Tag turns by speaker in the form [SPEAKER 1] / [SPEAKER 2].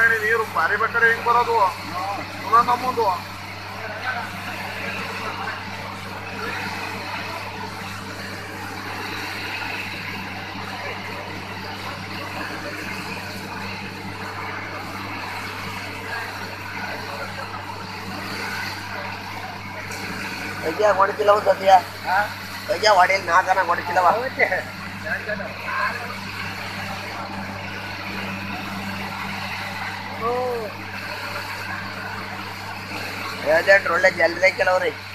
[SPEAKER 1] ಹೇಳಿ ನೀರು ಬಾರಿ ಬೇಕಾದ್ರೆ ಹಿಂಗ್ ಬರೋದು ಪುನಃ ನಮ್ಮದು
[SPEAKER 2] ಕೈಯ ಹೊಡಿತಿಲ್ಲವ ಸದ್ಯ ಕೈಯ ಹೊಡಿಲ್ ನಾಲ್ಕನ ಹೊಡಿತಿಲ್ಲವ ಹೇಳ್ದೇಟ್ರು ಒಳ್ಳೆ ಜಲ್ದಿ ಕೆಲವ್ರಿ